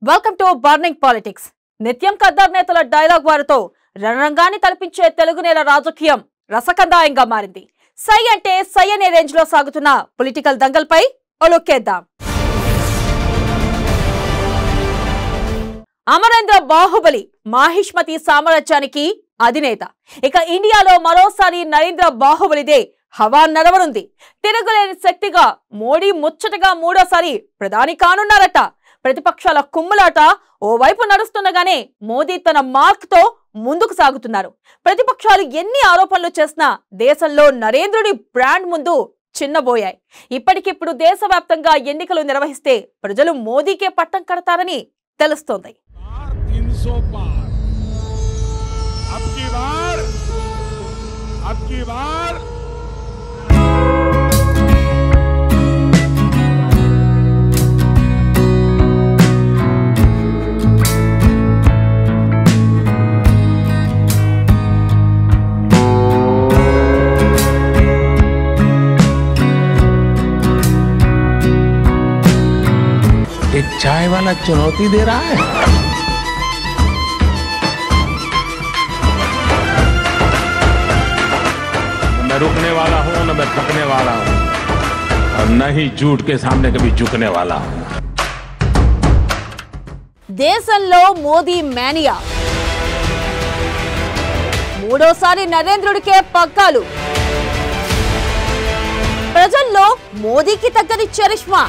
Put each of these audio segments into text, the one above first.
welcome to burning politics నిత్యం కద్దర్ నేతల dialogue వారితో రణరంగాన్ని తలపించే తెలుగు నేల రాజకీయం రసకందాయంగా మారింది సై అంటే సై అనే రేంజ్ లో సాగుతున్న పొలిటికల్ దంగల్పై ఒలుక్కేద్దాం అమరేంద్ర బాహుబలి మాహిష్మతి సామ్రాజ్యానికి అధినేత ఇక ఇండియాలో మరోసారి నరేంద్ర బాహుబలిదే హవా నడవనుంది తిరుగులేని శక్తిగా మోడీ ముచ్చటగా మూడోసారి ప్రధాని కానున్నారట ప్రతిపక్షాల కుమ్ములాట ఓవైపు నడుస్తుండగానే మోదీ తన మార్క్ తో ముందుకు సాగుతున్నారు ప్రతిపక్షాలు ఎన్ని ఆరోపణలు చేసినా దేశంలో నరేంద్రుడి బ్రాండ్ ముందు చిన్నబోయాయి ఇప్పటికిప్పుడు దేశవ్యాప్తంగా ఎన్నికలు నిర్వహిస్తే ప్రజలు మోదీకే పట్టం కడతారని తెలుస్తోంది तीन सौ पार अब की बार अब की बार एक चाय वाला चुनौती दे रहा है न मैं रुकने वाला हूं न मैं थकने वाला हूं और न ही झूठ के सामने कभी झुकने वाला हूं దేశంలో మోదీ మేనియా మూడోసారి నరేంద్రుడికే పగ్గాలు ప్రజల్లో మోదీకి తగ్గని చరిష్మా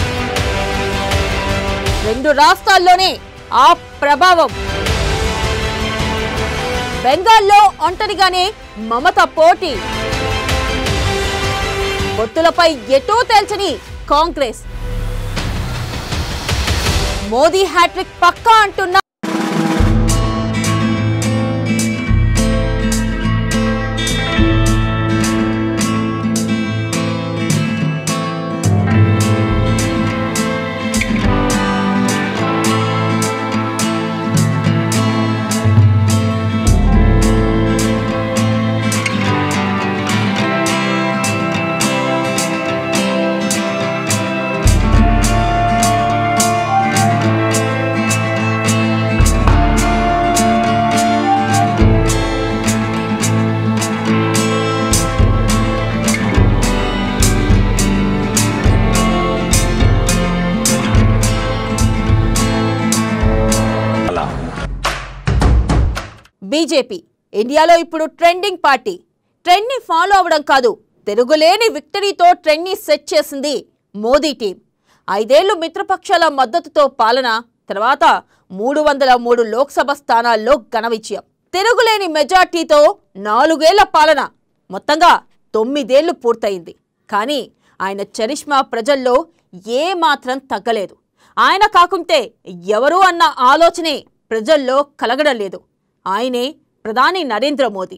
రెండు రాష్ట్రాల్లోనే ఆ ప్రభావం బెంగాల్లో ఒంటరిగానే మమత పోటీ పొత్తులపై ఎటూ తేల్చని కాంగ్రెస్ మోదీ హ్యాట్రిక్ పక్కా అంటున్న वाला हूं బీజేపీ ఇండియాలో ఇప్పుడు ట్రెండింగ్ పార్టీ ట్రెండ్ ని ఫాలో అవడం కాదు తిరుగులేని విక్టరీతో ట్రెండ్ ని సెట్ చేసింది మోదీ టీం ఐదేళ్లు మిత్రపక్షాల మద్దతుతో పాలన తర్వాత మూడు వందల మూడు లోక్సభ స్థానాల్లో ఘన విజయం తిరుగులేని మెజార్టీతో నాలుగేళ్ల పాలన మొత్తంగా తొమ్మిదేళ్లు పూర్తయింది కానీ ఆయన చరిష్మా ప్రజల్లో ఏ మాత్రం తగ్గలేదు ఆయన కాకుంటే ఎవరు అన్న ఆలోచనే ప్రజల్లో కలగడం లేదు ఆయనే ప్రధాని నరేంద్ర మోదీ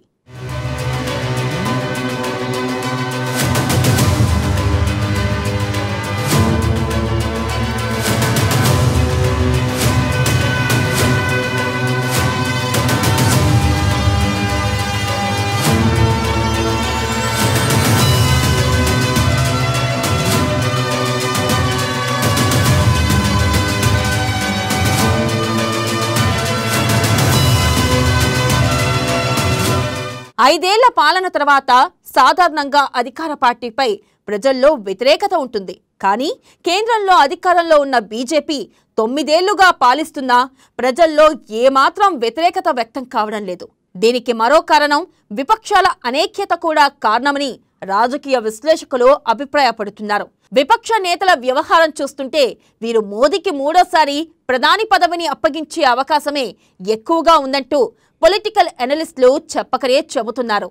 ఐదేళ్ల పాలన తర్వాత సాధారణంగా అధికార పార్టీపై ప్రజల్లో వ్యతిరేకత ఉంటుంది కానీ కేంద్రంలో అధికారంలో ఉన్న బీజేపీ తొమ్మిదేళ్లుగా పాలిస్తున్నా ప్రజల్లో ఏమాత్రం వ్యతిరేకత వ్యక్తం కావడం లేదు దీనికి మరో కారణం విపక్షాల అనేక్యత కూడా కారణమని రాజకీయ విశ్లేషకులు అభిప్రాయపడుతున్నారు విపక్ష నేతల వ్యవహారం చూస్తుంటే వీరు మోదీకి మూడోసారి ప్రధాని పదవిని అప్పగించే అవకాశమే ఎక్కువగా ఉందంటూ పొలిటికల్ అనలిస్టులు చెప్పకరే చెబుతున్నారు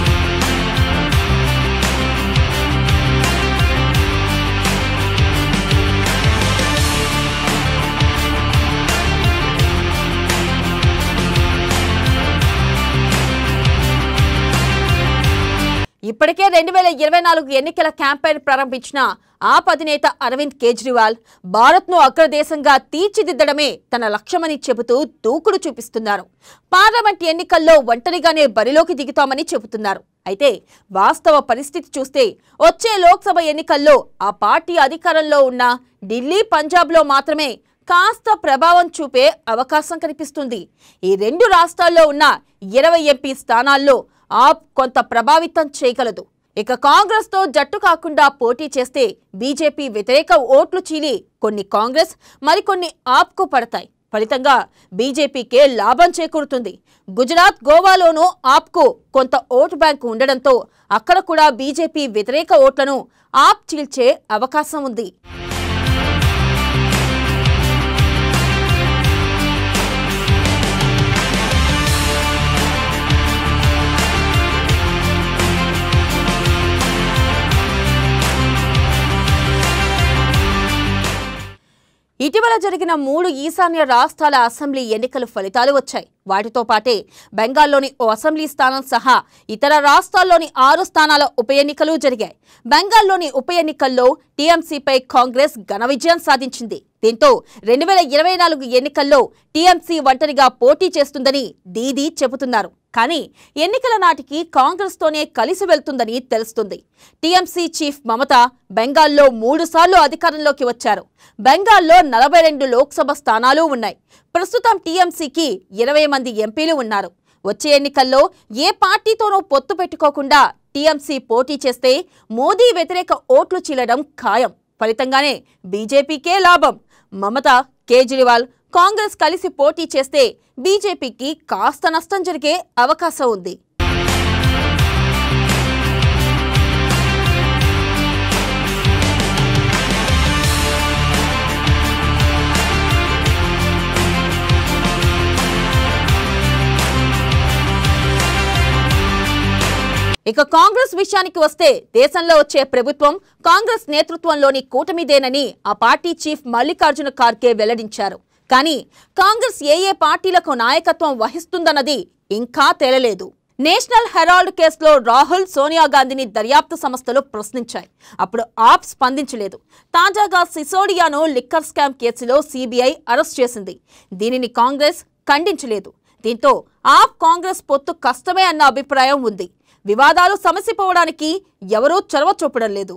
ఇప్పటికే రెండు వేల ఇరవై నాలుగు ఎన్నికల క్యాంపెయిన్ ప్రారంభించిన ఆప్ అధినేత అరవింద్ కేజ్రీవాల్ భారత్ను అగ్రదేశంగా తీర్చిదిద్దడమే తన లక్ష్యమని చెబుతూ దూకుడు చూపిస్తున్నారు పార్లమెంట్ ఎన్నికల్లో ఒంటరిగానే బరిలోకి దిగుతామని చెబుతున్నారు అయితే వాస్తవ పరిస్థితి చూస్తే వచ్చే లోక్సభ ఎన్నికల్లో ఆ పార్టీ అధికారంలో ఉన్న ఢిల్లీ పంజాబ్లో మాత్రమే కాస్త ప్రభావం చూపే అవకాశం కనిపిస్తుంది ఈ రెండు రాష్ట్రాల్లో ఉన్న ఇరవై ఎంపీ స్థానాల్లో ఆప్ కొంత ప్రభావితం చేయగలదు ఇక కాంగ్రెస్ తో జట్టు కాకుండా పోటీ చేస్తే బీజేపీ వ్యతిరేక ఓట్లు చీలి కొన్ని కాంగ్రెస్ మరికొన్ని ఆప్కు పడతాయి ఫలితంగా బీజేపీకే లాభం చేకూరుతుంది గుజరాత్ గోవాలోనూ ఆప్కు కొంత ఓటు బ్యాంకు ఉండడంతో అక్కడ కూడా బీజేపీ వ్యతిరేక ఓట్లను ఆప్ చీల్చే అవకాశం ఉంది ఇటీవల జరిగిన మూడు ఈశాన్య రాష్ట్రాల అసెంబ్లీ ఎన్నికల ఫలితాలు వచ్చాయి వాటితో పాటే బెంగాల్లోని ఓ అసెంబ్లీ స్థానం సహా ఇతర రాష్ట్రాల్లోని ఆరు స్థానాల ఉప ఎన్నికలు జరిగాయి బెంగాల్లోని ఉప ఎన్నికల్లో టీఎంసీపై కాంగ్రెస్ ఘన విజయం సాధించింది దీంతో రెండు వేల ఇరవై నాలుగు ఎన్నికల్లో టీఎంసీ ఒంటరిగా పోటీ చేస్తుందని దీదీ చెబుతున్నారు కానీ ఎన్నికల నాటికి కాంగ్రెస్తోనే కలిసి వెళ్తుందని తెలుస్తుంది టీఎంసీ చీఫ్ మమత బెంగాల్లో మూడుసార్లు అధికారంలోకి వచ్చారు బెంగాల్లో నలభై రెండు లోక్సభ స్థానాలు ఉన్నాయి ప్రస్తుతం టీఎంసీకి ఇరవై మంది ఎంపీలు ఉన్నారు వచ్చే ఎన్నికల్లో ఏ పార్టీతోనూ పొత్తు పెట్టుకోకుండా టీఎంసీ పోటీ చేస్తే మోదీ వ్యతిరేక ఓట్లు చీలడం ఖాయం ఫలితంగానే బీజేపీకే లాభం మమత కేజ్రీవాల్ కాంగ్రెస్ కలిసి పోటీ చేస్తే బీజేపీకి కాస్త నష్టం జరిగే అవకాశం ఉంది ఇక కాంగ్రెస్ విషయానికి వస్తే దేశంలో వచ్చే ప్రభుత్వం కాంగ్రెస్ నేతృత్వంలోని కూటమిదేనని ఆ పార్టీ చీఫ్ మల్లికార్జున ఖార్గే వెల్లడించారు కానీ కాంగ్రెస్ ఏ ఏ పార్టీలకు నాయకత్వం వహిస్తుందన్నది ఇంకా తేలలేదు నేషనల్ హెరాల్డ్ కేసులో రాహుల్ సోనియా గాంధీని దర్యాప్తు సంస్థలు ప్రశ్నించాయి అప్పుడు ఆప్ స్పందించలేదు తాజాగా సిసోడియాను లిక్కర్ స్కామ్ కేసులో సిబిఐ అరెస్ట్ చేసింది దీనిని కాంగ్రెస్ ఖండించలేదు దీంతో ఆప్ కాంగ్రెస్ పొత్తు కష్టమే అన్న అభిప్రాయం ఉంది వివాదాలు సమసిపోవడానికి ఎవరూ చొరవ చూపడం లేదు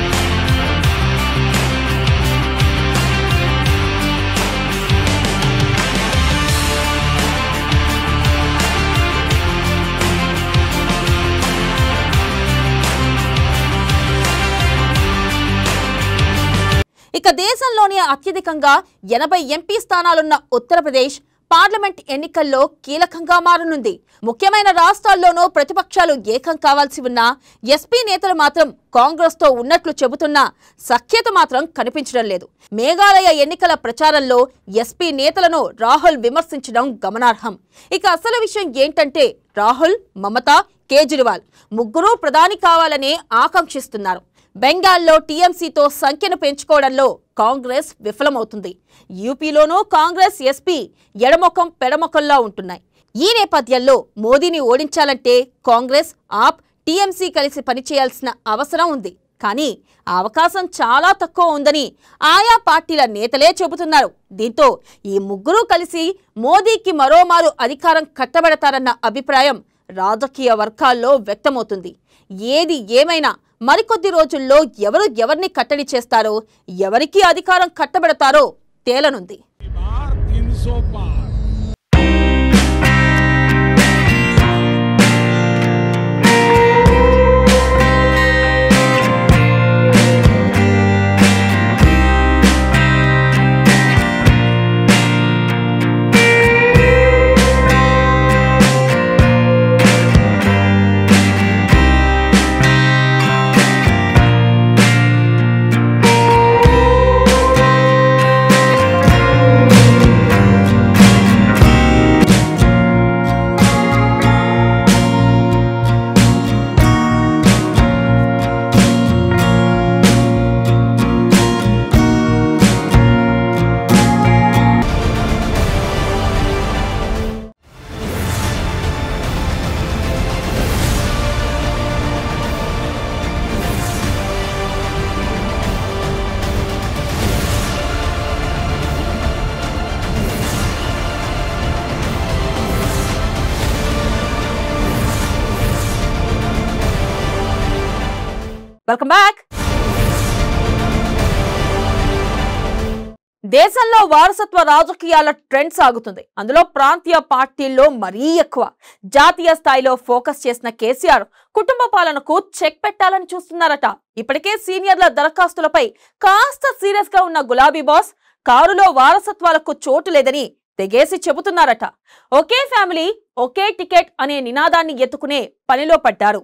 ఇక దేశంలోనే అత్యధికంగా ఎనభై ఎంపీ స్థానాలున్న ఉత్తరప్రదేశ్ పార్లమెంట్ ఎన్నికల్లో కీలకంగా మారనుంది ముఖ్యమైన రాష్ట్రాల్లోనూ ప్రతిపక్షాలు ఏకం కావాల్సి ఉన్నా ఎస్పీ నేతలు మాత్రం కాంగ్రెస్ తో ఉన్నట్లు చెబుతున్నా సఖ్యత మాత్రం కనిపించడం లేదు మేఘాలయ ఎన్నికల ప్రచారంలో ఎస్పీ నేతలను రాహుల్ విమర్శించడం గమనార్హం ఇక అసలు విషయం ఏంటంటే రాహుల్ మమత కేజ్రీవాల్ ముగ్గురూ ప్రధాని కావాలనే ఆకాంక్షిస్తున్నారు బెంగాల్లో టీఎంసీతో సంఖ్యను పెంచుకోవడంలో కాంగ్రెస్ విఫలమవుతుంది యూపీలోనూ కాంగ్రెస్ ఎస్పీ ఎడమొఖం పెడమొఖంలా ఉంటున్నాయి ఈ నేపథ్యంలో మోదీని ఓడించాలంటే కాంగ్రెస్ ఆప్ టీఎంసీ కలిసి పనిచేయాల్సిన అవసరం ఉంది కానీ ఆ అవకాశం చాలా తక్కువ ఉందని ఆయా పార్టీల నేతలే చెబుతున్నారు దీంతో ఈ ముగ్గురూ కలిసి మోదీకి మరోమారు అధికారం కట్టబెడతారన్న అభిప్రాయం రాజకీయ వర్గాల్లో వ్యక్తమవుతుంది ఏది ఏమైనా మరికొద్ది రోజుల్లో ఎవరు ఎవరిని కట్టడి చేస్తారో ఎవరికి అధికారం కట్టబెడతారో తేలనుంది की बार 300 पार వెల్కమ్ బ్యాక్ దేశంలో వారసత్వ రాజకీయాల ట్రెండ్ సాగుతుంది అందులో ప్రాంతీయ పార్టీల్లో మరీ ఎక్కువ జాతీయ స్థాయిలో ఫోకస్ చేసిన కేసీఆర్ కుటుంబ పాలనకు చెక్ పెట్టాలని చూస్తున్నారట ఇప్పటికే సీనియర్ల దరఖాస్తులపై కాస్త సీరియస్ గా ఉన్న గులాబీ బాస్ కారులో వారసత్వాలకు చోటు లేదని తెగేసి చెబుతున్నారట ఒకే ఫ్యామిలీ ఒకే టికెట్ అనే నినాదాన్ని ఎత్తుకునే పనిలో పడ్డారు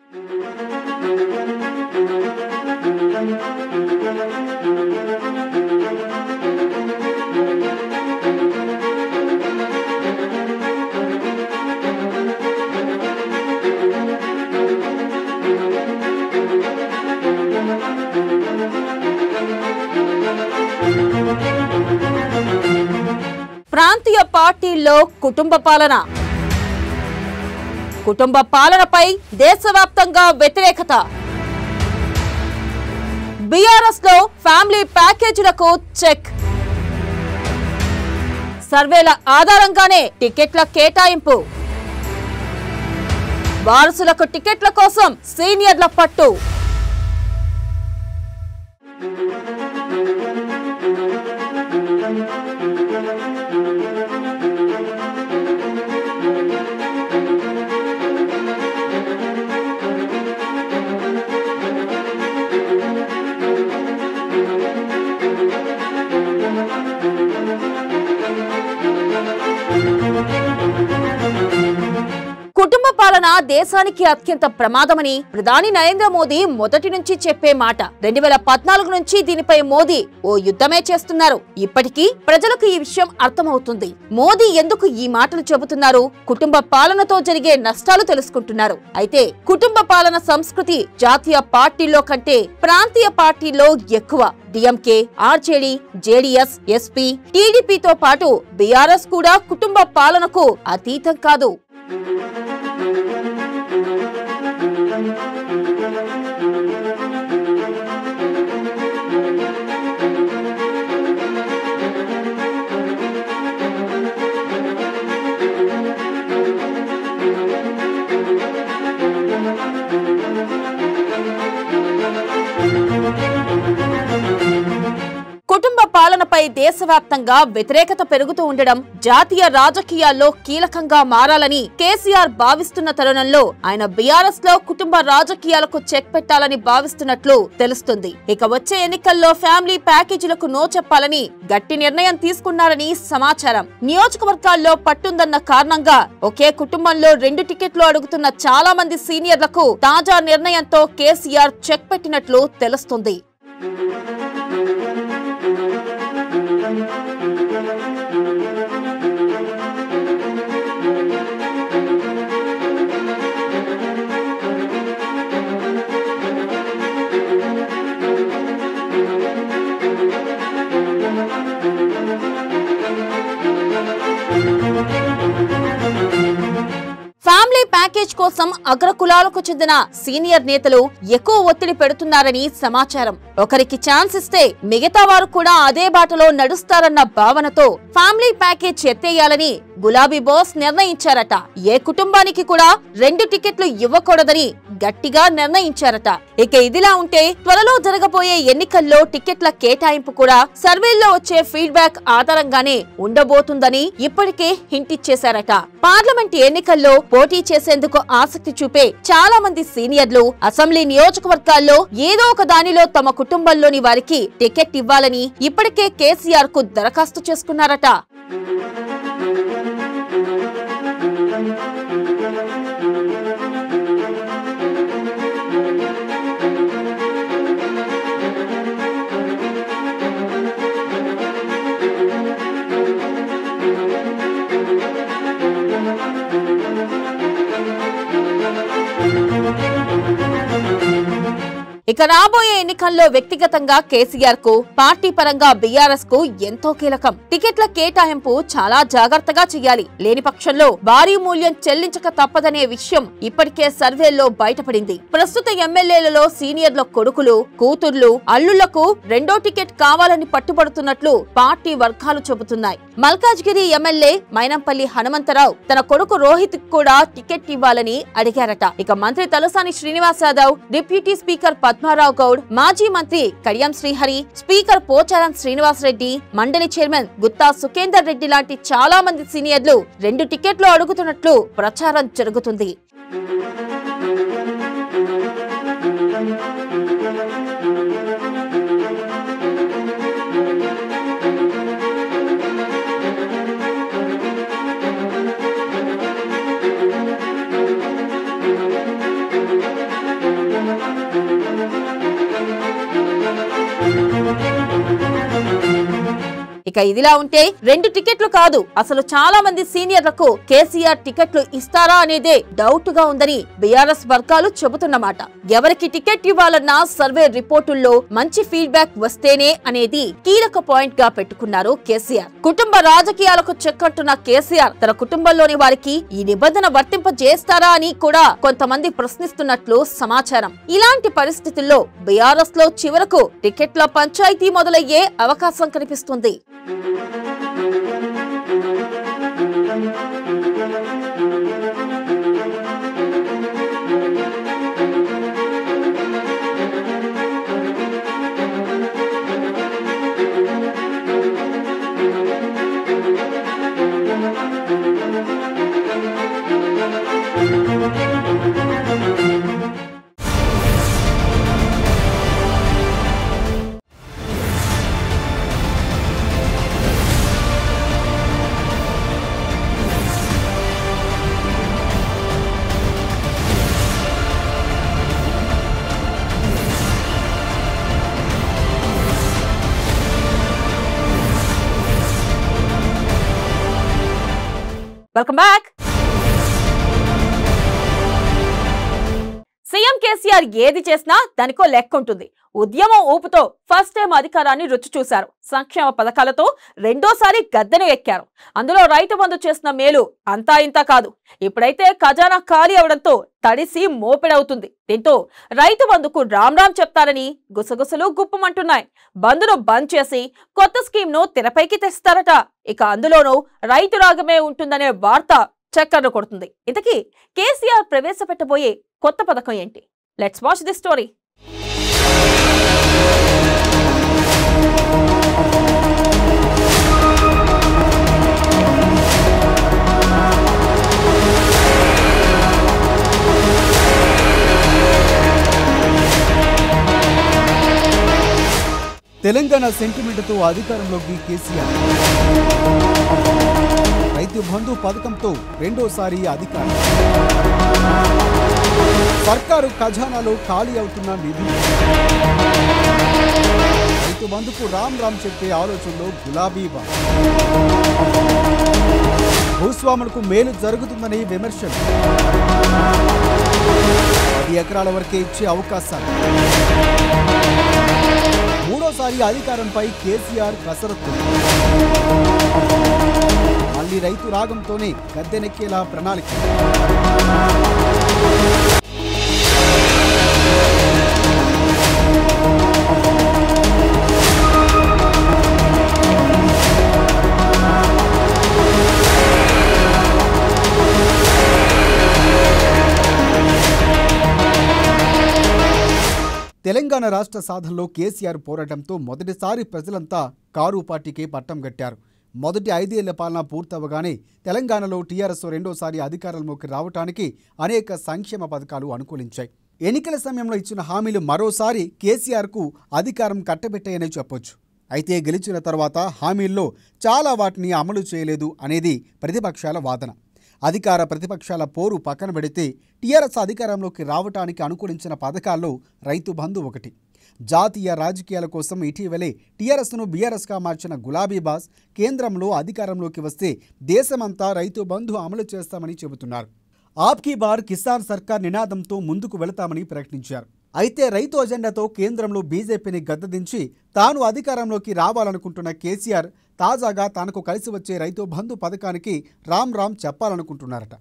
ప్రాంతీయ పార్టీల్లో కుటుంబ పాలన కుటుంబ పాలనపై దేశవ్యాప్తంగా వ్యతిరేకత బీఆర్ఎస్ లో ఫ్యామిలీ ప్యాకేజీలకు చెక్ సర్వేల ఆధారంగానే టికెట్ల కేటాయింపు వారసులకు టికెట్ల కోసం సీనియర్ల పట్టు కుటుంబ పాలన దేశానికి అత్యంత ప్రమాదమని ప్రధాని నరేంద్ర మోదీ మొదటి నుంచి చెప్పే మాట రెండు వేల పద్నాలుగు నుంచి దీనిపై మోదీ ఓ యుద్ధమే చేస్తున్నారు ఇప్పటికీ ప్రజలకు ఈ విషయం అర్థమవుతుంది మోదీ ఎందుకు ఈ మాటలు చెబుతున్నారు కుటుంబ పాలనతో జరిగే నష్టాలు తెలుసుకుంటున్నారు అయితే కుటుంబ పాలన సంస్కృతి జాతీయ పార్టీల్లో కంటే ప్రాంతీయ పార్టీల్లో ఎక్కువ డిఎంకే ఆర్జేడీ జేడీఎస్ ఎస్పీ టీడీపీతో పాటు బీఆర్ఎస్ కూడా కుటుంబ పాలనకు అతీతం కాదు కుటుంబ పాలనపై దేశవ్యాప్తంగా వ్యతిరేకత పెరుగుతూ ఉండడం జాతీయ రాజకీయాల్లో కీలకంగా మారాలని కేసీఆర్ భావిస్తున్న తరుణంలో ఆయన బీఆర్ఎస్ లో కుటుంబ రాజకీయాలకు చెక్ పెట్టాలని భావిస్తున్నట్లు తెలుస్తుంది ఇక వచ్చే ఎన్నికల్లో ఫ్యామిలీ ప్యాకేజీలకు నో చెప్పాలని గట్టి నిర్ణయం తీసుకున్నారని సమాచారం నియోజకవర్గాల్లో పట్టుందన్న కారణంగా ఒకే కుటుంబంలో రెండు టికెట్లు అడుగుతున్న చాలా మంది సీనియర్లకు తాజా నిర్ణయంతో కేసీఆర్ చెక్ పెట్టినట్లు తెలుస్తుంది ఫ్యామిలీ ప్యాకేజ్ కోసం అగ్రకులాలకు చెందిన సీనియర్ నేతలు ఎక్కువ ఒత్తిడి పెడుతున్నారని సమాచారం ఒకరికి ఛాన్స్ ఇస్తే మిగతా వారు కూడా అదే బాటలో నడుస్తారన్న భావనతో ఫ్యామిలీ ప్యాకేజ్ ఎత్తేయాలని గులాబీ బాస్ నిర్ణయించారట ఏ కుటుంబానికి కూడా రెండు టికెట్లు ఇవ్వకూడదని గట్టిగా నిర్ణయించారట ఇక ఇదిలా ఉంటే త్వరలో జరగబోయే ఎన్నికల్లో టికెట్ల కేటాయింపు కూడా సర్వేల్లో వచ్చే ఫీడ్బ్యాక్ ఆధారంగానే ఉండబోతుందని ఇప్పటికే హింట్ ఇచ్చేశారట పార్లమెంట్ ఎన్నికల్లో పోటీ చేసేందుకు ఆసక్తి చూపే చాలా మంది సీనియర్లు అసెంబ్లీ నియోజకవర్గాల్లో ఏదో ఒక దానిలో తమ కుటుంబంలోని వారికి టికెట్ ఇవ్వాలని ఇప్పటికే కేసీఆర్ కు దరఖాస్తు చేసుకున్నారట ఇక రాబోయే ఎన్నికల్లో వ్యక్తిగతంగా కేసీఆర్ కు పార్టీ పరంగా బీఆర్ఎస్ కు ఎంతో కీలకం టికెట్ల కేటాయింపు చాలా జాగ్రత్తగా చేయాలి లేని పక్షంలో భారీ మూల్యం చెల్లించక తప్పదనే విషయం ఇప్పటికే సర్వేల్లో బయటపడింది ప్రస్తుత ఎమ్మెల్యేలలో సీనియర్ల కొడుకులు కూతుర్లు అల్లుళ్లకు రెండో టికెట్ కావాలని పట్టుబడుతున్నట్లు పార్టీ వర్గాలు చెబుతున్నాయి మల్కాజ్గిరి ఎమ్మెల్యే మైనంపల్లి హనుమంతరావు తన కొడుకు రోహిత్ కూడా టికెట్ ఇవ్వాలని అడిగారట ఇక మంత్రి తలసాని శ్రీనివాస్ యాదవ్ డిప్యూటీ స్పీకర్ పద్మారావు గౌడ్ మాజీ మంత్రి కడియం శ్రీహరి స్పీకర్ పోచారం శ్రీనివాసరెడ్డి మండలి చైర్మన్ గుత్తా సుఖేందర్ రెడ్డి లాంటి చాలా మంది సీనియర్లు రెండు టికెట్లు అడుగుతున్నట్లు ప్రచారం జరుగుతుంది ఇక ఇదిలా ఉంటే రెండు టికెట్లు కాదు అసలు చాలా మంది సీనియర్లకు కేసీఆర్ టికెట్లు ఇస్తారా అనేదే డౌట్ గా ఉందని బీఆర్ఎస్ వర్గాలు చెబుతున్నమాట ఎవరికి టికెట్ ఇవ్వాలన్నా సర్వే రిపోర్టుల్లో మంచి ఫీడ్బ్యాక్ వస్తేనే అనేది కీలక పాయింట్ గా పెట్టుకున్నారు కేసీఆర్ కుటుంబ రాజకీయాలకు చెక్కట్టున్న కేసీఆర్ తన కుటుంబంలోని వారికి ఈ నిబంధన వర్తింపజేస్తారా అని కూడా కొంతమంది ప్రశ్నిస్తున్నట్లు సమాచారం ఇలాంటి పరిస్థితుల్లో బీఆర్ఎస్ లో చివరకు టికెట్ల పంచాయతీ మొదలయ్యే అవకాశం కనిపిస్తుంది వెల్కమ్ బ్యాక్ సీఎం కేసీఆర్ ఏది చేసినా దానికో లెక్క ఉంటుంది ఉద్యమం ఊపుతో ఫస్ట్ టైం అధికారాన్ని రుచి చూశారు సంక్షేమ పథకాలతో రెండోసారి గద్దెను ఎక్కారు అందులో రైతు బంధు చేసిన మేలు అంతా ఇంత కాదు ఇప్పుడైతే ఖజానా ఖాళీ అవడంతో తడిసి మోపెడవుతుంది దీంతో రైతు బంధుకు రామ్ రామ్ చెప్తారని గుసగుసలు గుప్పమంటున్నాయి బంధును బంద్ చేసి కొత్త స్కీమ్ ను తెరపైకి తెస్తారట ఇక అందులోనూ రైతు రాగమే ఉంటుందనే వార్త చక్కర్లు కొడుతుంది ఇంతకీ కేసీఆర్ ప్రవేశపెట్టబోయే కొత్త పథకం ఏంటి let's watch the story Telangana సెంటిమెంట్తో అధికారంలోకి కేసీఆర్ రైతు బంధు పథకంతో రెండోసారి అధికారం సర్కారు ఖజానాలో ఖాళీ అవుతున్న నిధులు రైతు బంధుకు రామ్ రామ్ చెప్పే ఆలోచనలో గులాబీ బా భూస్వాములకు మేలు జరుగుతుందని విమర్శలు పది ఎకరాల వరకే ఇచ్చే అవకాశాలు మూడోసారి అధికారంపై కేసీఆర్ కసరత్తు మళ్ళీ రైతు రాగంతోనే గద్దెనెక్కేలా ప్రణాళిక తెలంగాణ రాష్ట్ర సాధనలో కేసీఆర్ పోరాటంతో మొదటిసారి ప్రజలంతా కారు పార్టీకే పట్టం కట్టారు మొదటి ఐదేళ్ల పాలన పూర్తవగానే తెలంగాణలో టీఆర్ఎస్ రెండోసారి అధికారంలోకి రావటానికి అనేక సంక్షేమ పథకాలు అనుకూలించాయి ఎన్నికల సమయంలో ఇచ్చిన హామీలు మరోసారి కేసీఆర్కు అధికారం కట్టబెట్టాయనే చెప్పొచ్చు అయితే గెలిచిన తర్వాత హామీల్లో చాలా వాటిని అమలు చేయలేదు అనేది ప్రతిపక్షాల వాదన అధికార ప్రతిపక్షాల పోరు పక్కన పెడితే టీఆర్ఎస్ అధికారంలోకి రావటానికి అనుకూలించిన పథకాల్లో రైతు బంధు ఒకటి జాతీయ రాజకీయాల కోసం ఇటీవలే టీఆర్ఎస్ను బీఆర్ఎస్గా మార్చిన గులాబీ బాస్ కేంద్రంలో అధికారంలోకి వస్తే దేశమంతా రైతు బంధు అమలు చేస్తామని చెబుతున్నారు ఆప్కీ బార్ కిసాన్ సర్కార్ నినాదంతో ముందుకు వెళతామని ప్రకటించారు అయితే రైతు అజెండాతో కేంద్రంలో బీజేపీని గద్దదించి తాను అధికారంలోకి రావాలనుకుంటున్న కేసీఆర్ తాజాగా తనకు కలిసి వచ్చే రైతు బంధు పథకానికి రామ్ రామ్ చెప్పాలనుకుంటున్నారట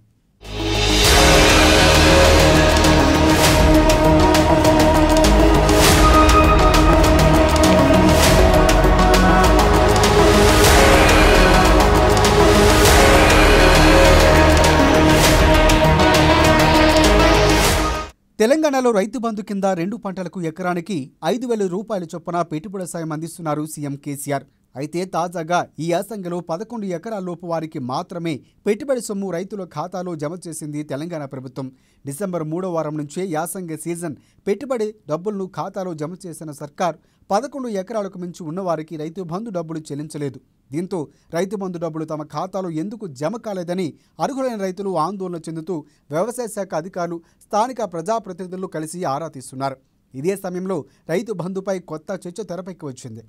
తెలంగాణ తెలంగాణలో రైతు బంధు కింద రెండు పంటలకు ఎకరానికి ఐదు వేల రూపాయల చొప్పున పెట్టుబడి సాయం అందిస్తున్నారు సీఎం కేసీఆర్ అయితే తాజాగా ఈ యాసంగిలో పదకొండు ఎకరాల్లోపు వారికి మాత్రమే పెట్టుబడి సొమ్ము రైతుల ఖాతాలో జమ చేసింది తెలంగాణ ప్రభుత్వం డిసెంబర్ మూడో వారం నుంచే యాసంగి సీజన్ పెట్టుబడి డబ్బులను ఖాతాలో జమ చేసిన సర్కార్ పదకొండు ఎకరాలకు మించి ఉన్నవారికి రైతు బంధు డబ్బులు చెల్లించలేదు దీంతో రైతు బంధు డబ్బులు తమ ఖాతాలో ఎందుకు జమ కాలేదని అర్హులైన రైతులు ఆందోళన చెందుతూ వ్యవసాయ శాఖ అధికారులు స్థానిక ప్రజాప్రతినిధులు కలిసి ఆరా తీస్తున్నారు ఇదే సమయంలో రైతు బంధుపై కొత్త చర్చ తెరపైకి వచ్చింది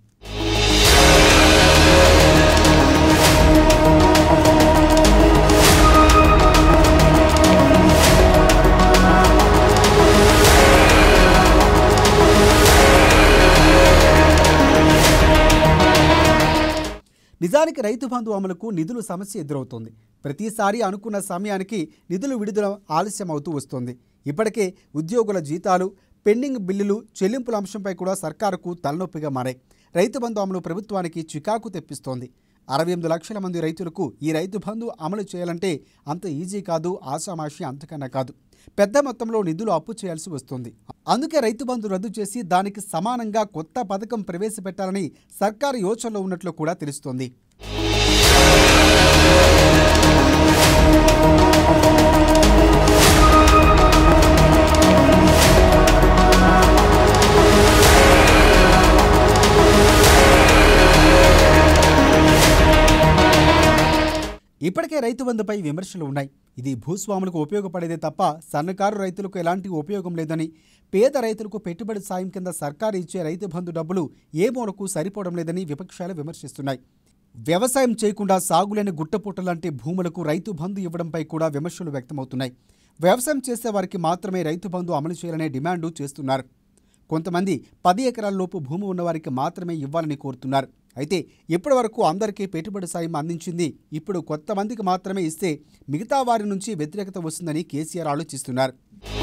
నిజానికి రైతు బంధు అమలుకు నిధుల సమస్య ఎదురవుతోంది ప్రతిసారి అనుకున్న సమయానికి నిధులు విడుదల ఆలస్యం అవుతూ వస్తోంది ఇప్పటికే ఉద్యోగుల జీతాలు పెండింగ్ బిల్లులు చెల్లింపుల అంశంపై కూడా సర్కారుకు తలనొప్పిగా మారాయి రైతు బంధు అమలు ప్రభుత్వానికి చికాకు తెప్పిస్తోంది అరవై ఎనిమిది లక్షల మంది రైతులకు ఈ రైతు బంధు అమలు చేయాలంటే అంత ఈజీ కాదు ఆషామాషి అంతకన్నా కాదు పెద్ద మొత్తంలో నిధులు అప్పు చేయాల్సి వస్తుంది అందుకే రైతు బంధు రద్దు చేసి దానికి సమానంగా కొత్త పథకం ప్రవేశపెట్టాలని సర్కారు యోచనలో ఉన్నట్లు కూడా తెలుస్తోంది ఇప్పటికే రైతు బంధుపై విమర్శలు ఉన్నాయి ఇది భూస్వాములకు ఉపయోగపడేదే తప్ప సన్నకారు రైతులకు ఎలాంటి ఉపయోగం లేదని పేద రైతులకు పెట్టుబడి సాయం కింద సర్కారు ఇచ్చే రైతు బంధు డబ్బులు ఏ మూలకు సరిపోవడం లేదని విపక్షాలు విమర్శిస్తున్నాయి వ్యవసాయం చేయకుండా సాగులేని గుట్టపుట్ట లాంటి భూములకు రైతు బంధు ఇవ్వడంపై కూడా విమర్శలు వ్యక్తమవుతున్నాయి వ్యవసాయం చేసే వారికి మాత్రమే రైతు బంధు అమలు చేయాలనే డిమాండు చేస్తున్నారు కొంతమంది పది ఎకరాల్లోపు భూమి ఉన్నవారికి మాత్రమే ఇవ్వాలని కోరుతున్నారు అయితే ఇప్పటి వరకు అందరికీ పెట్టుబడి సాయం అందించింది ఇప్పుడు కొత్త మందికి మాత్రమే ఇస్తే మిగతా వారి నుంచి వ్యతిరేకత వస్తుందని కేసీఆర్ ఆలోచిస్తున్నారు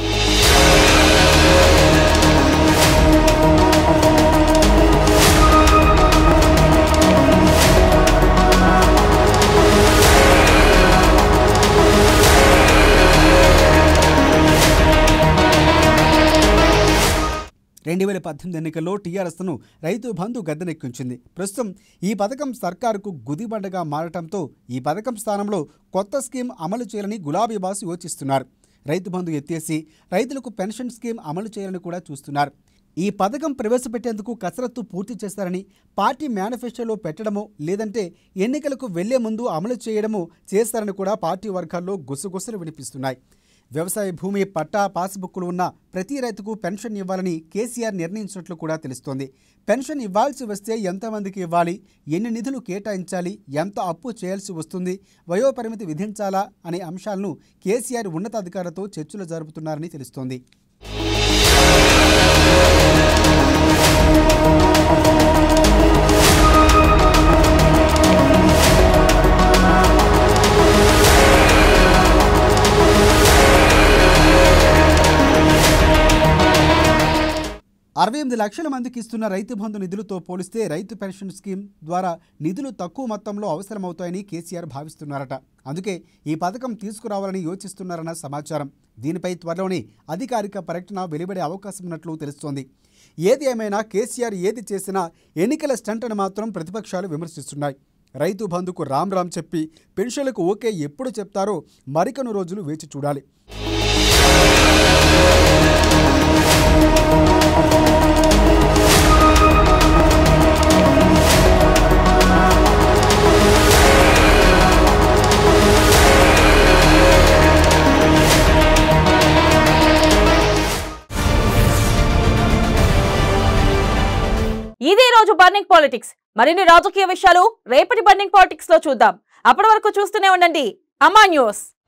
రెండు వేల పద్దెనిమిది ఎన్నికల్లో టీఆర్ఎస్ను రైతు బంధు గద్దెనెక్కించింది ప్రస్తుతం ఈ పథకం సర్కారుకు గుదిబండగా మారటంతో ఈ పథకం స్థానంలో కొత్త స్కీమ్ అమలు చేయాలని గులాబీ బాసు యోచిస్తున్నారు రైతు బంధు ఎత్తేసి రైతులకు పెన్షన్ స్కీమ్ అమలు చేయాలని కూడా చూస్తున్నారు ఈ పథకం ప్రవేశపెట్టేందుకు కసరత్తు పూర్తి చేస్తారని పార్టీ మేనిఫెస్టోలో పెట్టడమో లేదంటే ఎన్నికలకు వెళ్లే ముందు అమలు చేయడమో చేస్తారని కూడా పార్టీ వర్గాల్లో గుసగుసలు వినిపిస్తున్నాయి వ్యవసాయ భూమి పట్టా పాస్బుక్లు ఉన్న ప్రతి రైతుకు పెన్షన్ ఇవ్వాలని కేసీఆర్ నిర్ణయించినట్లు కూడా తెలుస్తోంది పెన్షన్ ఇవ్వాల్సి వస్తే ఎంతమందికి ఇవ్వాలి ఎన్ని నిధులు కేటాయించాలి ఎంత అప్పు చేయాల్సి వస్తుంది వయోపరిమితి విధించాలా అనే అంశాలను కేసీఆర్ ఉన్నతాధికారులతో చర్చలు జరుపుతున్నారని తెలుస్తోంది అరవై ఎనిమిది లక్షల మందికి ఇస్తున్న రైతు బంధు నిధులతో పోలిస్తే రైతు పెన్షన్ స్కీమ్ ద్వారా నిధులు తక్కువ మొత్తంలో అవసరమవుతాయని కేసీఆర్ భావిస్తున్నారట అందుకే ఈ పథకం తీసుకురావాలని యోచిస్తున్నారన్న సమాచారం దీనిపై త్వరలోనే అధికారిక ప్రకటన వెలువడే అవకాశం ఉన్నట్లు తెలుస్తోంది ఏది ఏమైనా కేసీఆర్ ఏది చేసినా ఎన్నికల స్టంట్ అని మాత్రం ప్రతిపక్షాలు విమర్శిస్తున్నాయి రైతు బంధుకు రామ్ రామ్ చెప్పి పెన్షన్లకు ఓకే ఎప్పుడు చెప్తారో మరికొన్ని రోజులు వేచి చూడాలి ఇదే రోజు బర్నింగ్ పాలిటిక్స్ మరిన్ని రాజకీయ విషయాలు రేపటి బర్నింగ్ పాలిటిక్స్ లో చూద్దాం అప్పటి వరకు చూస్తూనే ఉండండి అమ్మా న్యూస్